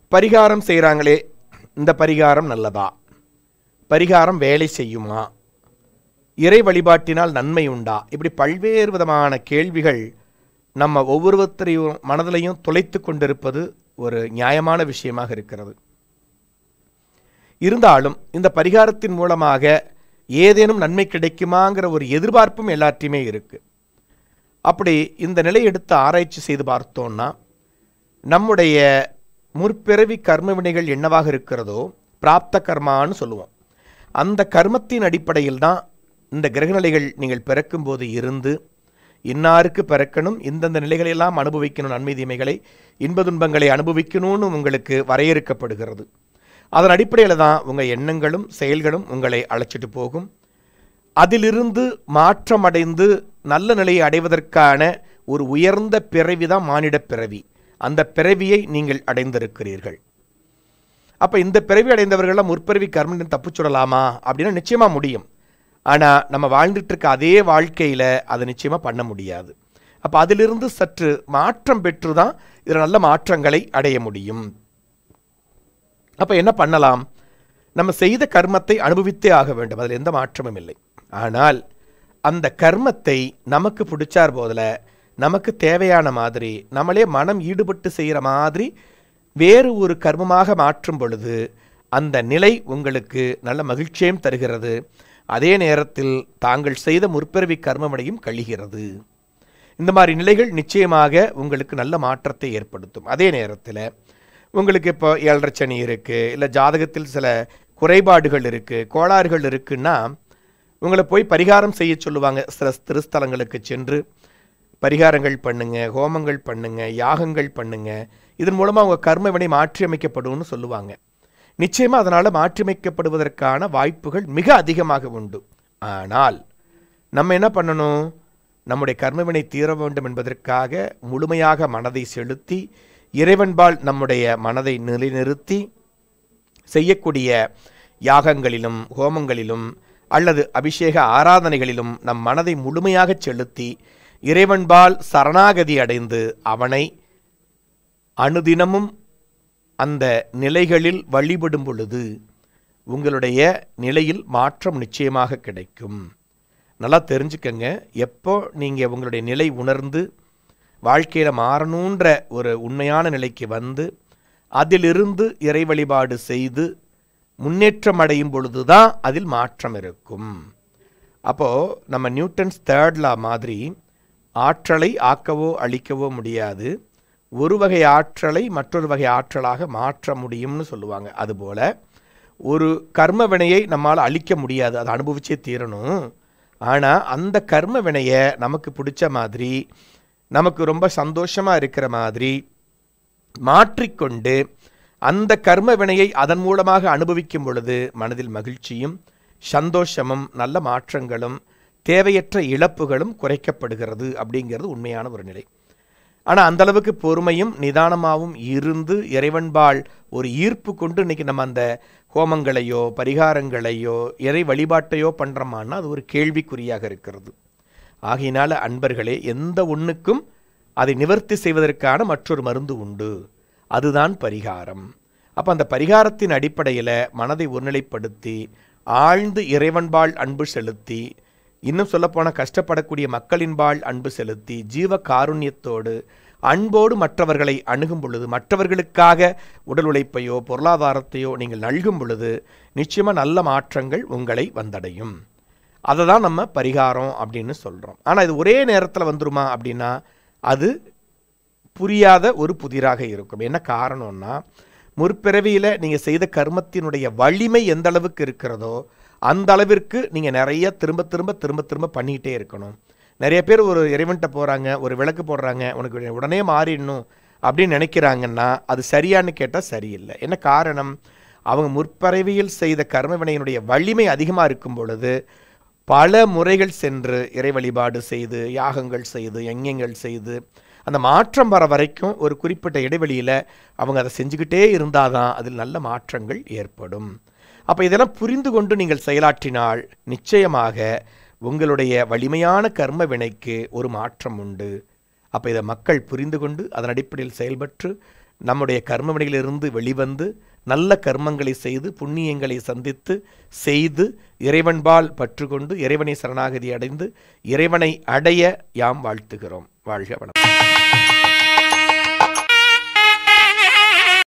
பரிகாரம் செய்கிறாங்களே இந்த பரிகாரம் நல்லதா பரிகாரம் வேலை செய்யுமா இறை வழிபாட்டினால் நன்மை உண்டா இப்படி பல்வேறு விதமான கேள்விகள் நம்ம ஒவ்வொருத்தரையும் மனதிலையும் துளைத்து கொண்டிருப்பது ஒரு நியாயமான விஷயமாக இருக்கிறது இருந்தாலும் இந்த பரிகாரத்தின் மூலமாக ஏதேனும் நன்மை கிடைக்குமாங்கிற ஒரு எதிர்பார்ப்பும் எல்லாத்தையுமே இருக்கு அப்படி இந்த நிலை எடுத்து ஆராய்ச்சி செய்து பார்த்தோம்னா நம்முடைய முற்பிறவி கர்ம வினைகள் என்னவாக இருக்கிறதோ பிராப்த கர்மான்னு சொல்லுவோம் அந்த கர்மத்தின் அடிப்படையில் தான் இந்த கிரகநிலைகள் நீங்கள் பிறக்கும்போது இருந்து இன்னாருக்கு பிறக்கணும் இந்தந்த நிலைகளெல்லாம் அனுபவிக்கணும் நன்மை தீமைகளை இன்ப துன்பங்களை அனுபவிக்கணும்னு உங்களுக்கு வரையறுக்கப்படுகிறது அதன் அடிப்படையில் தான் உங்கள் எண்ணங்களும் செயல்களும் உங்களை அழைச்சிட்டு போகும் அதிலிருந்து மாற்றமடைந்து நல்ல நிலையை அடைவதற்கான ஒரு உயர்ந்த பிறவி தான் மானிடப் பிறவி அந்த பிறவியை நீங்கள் அடைந்திருக்கிறீர்கள் அப்போ இந்த பிறவி அடைந்தவர்கள்லாம் முற்பிறவி கர்மன் தப்பிச்சுடலாமா அப்படின்னா நிச்சயமாக முடியும் ஆனால் நம்ம வாழ்ந்துட்டு இருக்க அதே வாழ்க்கையில் அதை நிச்சயமாக பண்ண முடியாது அப்போ அதிலிருந்து சற்று மாற்றம் பெற்று தான் இதில் நல்ல மாற்றங்களை அடைய முடியும் அப்போ என்ன பண்ணலாம் நம்ம செய்த கர்மத்தை அனுபவித்தே ஆக வேண்டும் அதில் எந்த மாற்றமும் இல்லை ஆனால் அந்த கர்மத்தை நமக்கு பிடிச்சார் போதில் நமக்கு தேவையான மாதிரி நம்மளே மனம் ஈடுபட்டு செய்கிற மாதிரி வேறு ஒரு கர்மமாக மாற்றும் பொழுது அந்த நிலை உங்களுக்கு நல்ல மகிழ்ச்சியும் தருகிறது அதே நேரத்தில் தாங்கள் செய்த முற்பிறவி கர்மமடையும் கழிகிறது இந்த மாதிரி நிலைகள் நிச்சயமாக உங்களுக்கு நல்ல மாற்றத்தை ஏற்படுத்தும் அதே நேரத்தில் உங்களுக்கு இப்போ ஏழரை சனி இருக்குது இல்லை ஜாதகத்தில் சில குறைபாடுகள் இருக்குது கோளாறுகள் இருக்குன்னா உங்களை போய் பரிகாரம் செய்ய சொல்லுவாங்க சில திருஸ்தலங்களுக்கு சென்று பரிகாரங்கள் பண்ணுங்க ஹோமங்கள் பண்ணுங்க யாகங்கள் பண்ணுங்க இதன் மூலமாக உங்கள் கர்ம வினை மாற்றி அமைக்கப்படும்னு சொல்லுவாங்க நிச்சயமாக அதனால் மாற்றியமைக்கப்படுவதற்கான வாய்ப்புகள் மிக அதிகமாக உண்டு ஆனால் நம்ம என்ன பண்ணணும் நம்முடைய கர்மவினை தீர வேண்டும் என்பதற்காக முழுமையாக மனதை செலுத்தி இறைவன்பால் நம்முடைய மனதை நிலைநிறுத்தி செய்யக்கூடிய யாகங்களிலும் ஹோமங்களிலும் அல்லது அபிஷேக ஆராதனைகளிலும் நம் மனதை முழுமையாக செலுத்தி இறைவன்பால் சரணாகதி அடைந்து அவனை அனுதினமும் அந்த நிலைகளில் வழிபடும் பொழுது உங்களுடைய நிலையில் மாற்றம் நிச்சயமாக கிடைக்கும் நல்லா தெரிஞ்சுக்கங்க எப்போ நீங்கள் உங்களுடைய நிலை உணர்ந்து வாழ்க்கையில் மாறணுன்ற ஒரு உண்மையான நிலைக்கு வந்து அதிலிருந்து இறை வழிபாடு செய்து முன்னேற்றம் அடையும் பொழுது தான் அதில் மாற்றம் இருக்கும் அப்போது நம்ம நியூட்டன்ஸ் தேர்ட் லா மாதிரி ஆற்றலை ஆக்கவோ அழிக்கவோ முடியாது ஒரு வகை ஆற்றலை மற்றொரு வகை ஆற்றலாக மாற்ற முடியும்னு சொல்லுவாங்க அதுபோல் ஒரு கர்ம வினையை நம்மால் அழிக்க முடியாது அதை அனுபவிச்சே தீரணும் ஆனால் அந்த கர்ம வினையை நமக்கு பிடிச்ச மாதிரி நமக்கு ரொம்ப சந்தோஷமாக இருக்கிற மாதிரி மாற்றிக்கொண்டு அந்த கர்ம வினையை அதன் மூலமாக அனுபவிக்கும் பொழுது மனதில் மகிழ்ச்சியும் சந்தோஷமும் நல்ல மாற்றங்களும் தேவையற்ற இழப்புகளும் குறைக்கப்படுகிறது அப்படிங்கிறது உண்மையான ஒரு நிலை ஆனால் அந்த அளவுக்கு பொறுமையும் நிதானமாகவும் இருந்து இறைவன்பால் ஒரு ஈர்ப்பு கொண்டு இன்னைக்கு நம்ம அந்த ஹோமங்களையோ பரிகாரங்களையோ இறை வழிபாட்டையோ பண்ணுறோமான்னா அது ஒரு கேள்விக்குறியாக இருக்கிறது ஆகையினால அன்பர்களே எந்த ஒன்றுக்கும் அதை நிவர்த்தி செய்வதற்கான மற்றொரு மருந்து உண்டு அதுதான் பரிகாரம் அப்போ அந்த பரிகாரத்தின் அடிப்படையில் மனதை ஒருநிலைப்படுத்தி ஆழ்ந்து இறைவன்பால் அன்பு செலுத்தி இன்னும் சொல்லப்போனால் கஷ்டப்படக்கூடிய மக்களின்பால் அன்பு செலுத்தி ஜீவ காருண்யத்தோடு அன்போடு மற்றவர்களை அணுகும் பொழுது மற்றவர்களுக்காக உடல் உழைப்பையோ பொருளாதாரத்தையோ நீங்கள் நல்கும் பொழுது நிச்சயமாக நல்ல மாற்றங்கள் உங்களை வந்தடையும் அதை தான் நம்ம பரிகாரம் அப்படின்னு சொல்கிறோம் ஆனால் இது ஒரே நேரத்தில் வந்துருமா அப்படின்னா அது புரியாத ஒரு புதிராக இருக்கும் என்ன காரணம்னா முற்பிறவியில் நீங்கள் செய்த கர்மத்தினுடைய வலிமை எந்த அளவுக்கு இருக்கிறதோ அந்த அளவிற்கு நீங்கள் நிறைய திரும்ப திரும்ப திரும்ப திரும்ப பண்ணிக்கிட்டே இருக்கணும் நிறைய பேர் ஒரு இறைவன்கிட்ட போகிறாங்க ஒரு விளக்கு போடுறாங்க உனக்கு உடனே மாறிடணும் அப்படின்னு நினைக்கிறாங்கன்னா அது சரியான்னு கேட்டால் சரியில்லை என்ன காரணம் அவங்க முற்பிறவியில் செய்த கர்ம வினையினுடைய வலிமை அதிகமாக இருக்கும் பொழுது பல முறைகள் சென்று இறை வழிபாடு செய்து யாகங்கள் செய்து யஞங்கள் செய்து அந்த மாற்றம் வர வரைக்கும் ஒரு குறிப்பிட்ட இடைவெளியில் அவங்க அதை செஞ்சுக்கிட்டே இருந்தால் தான் அதில் நல்ல மாற்றங்கள் ஏற்படும் அப்போ இதெல்லாம் புரிந்து கொண்டு நீங்கள் செயலாற்றினால் நிச்சயமாக உங்களுடைய வலிமையான கர்ம வினைக்கு ஒரு மாற்றம் உண்டு அப்போ இதை மக்கள் புரிந்து கொண்டு அதன் அடிப்படையில் செயல்பட்டு நம்முடைய கர்மவினைகளிலிருந்து வெளிவந்து நல்ல கர்மங்களை செய்து புண்ணியங்களை சந்தித்து செய்து இறைவன்பால் பற்று கொண்டு இறைவனை சரணாகதி அடைந்து இறைவனை அடைய யாம் வாழ்த்துகிறோம் வாழ்க வளம்